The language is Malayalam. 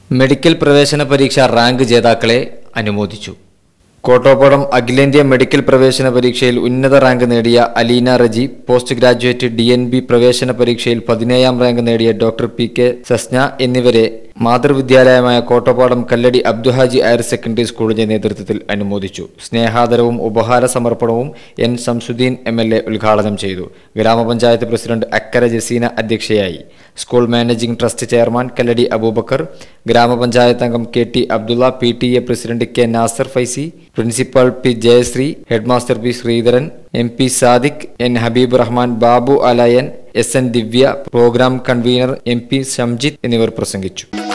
മെഡിക്കൽ പ്രവേശന പരീക്ഷ റാങ്ക് ജേതാക്കളെ അനുമോദിച്ചു കോട്ടോപ്പടം അഖിലേന്ത്യാ മെഡിക്കൽ പ്രവേശന പരീക്ഷയിൽ ഉന്നത റാങ്ക് നേടിയ Aleena Reji post graduate D N B പ്രവേശന പരീക്ഷയിൽ പതിനേഴാം റാങ്ക് നേടിയ ഡോക്ടർ പി കെ സസ്ന എന്നിവരെ മാതൃവിദ്യാലയമായ കോട്ടപ്പാടം കല്ലടി അബ്ദുഹാജി ഹയർ സെക്കൻഡറി സ്കൂളിന്റെ നേതൃത്വത്തിൽ അനുമോദിച്ചു സ്നേഹാദരവും ഉപഹാര സമർപ്പണവും N Shamsuddin M L A ഉദ്ഘാടനം ചെയ്തു ഗ്രാമപഞ്ചായത്ത് പ്രസിഡന്റ് അക്കര ജസീന അധ്യക്ഷയായി school managing trust chairman Kalladi Aboobacker ഗ്രാമപഞ്ചായത്ത് അംഗം K T Abdulla P T A president K Nasar Faizy principal P Jayasree headmaster P Sreedharan M P Sadiq N Habeeb Rahman Babu Alayan S N Divya program convener M P Shamjith എന്നിവർ പ്രസംഗിച്ചു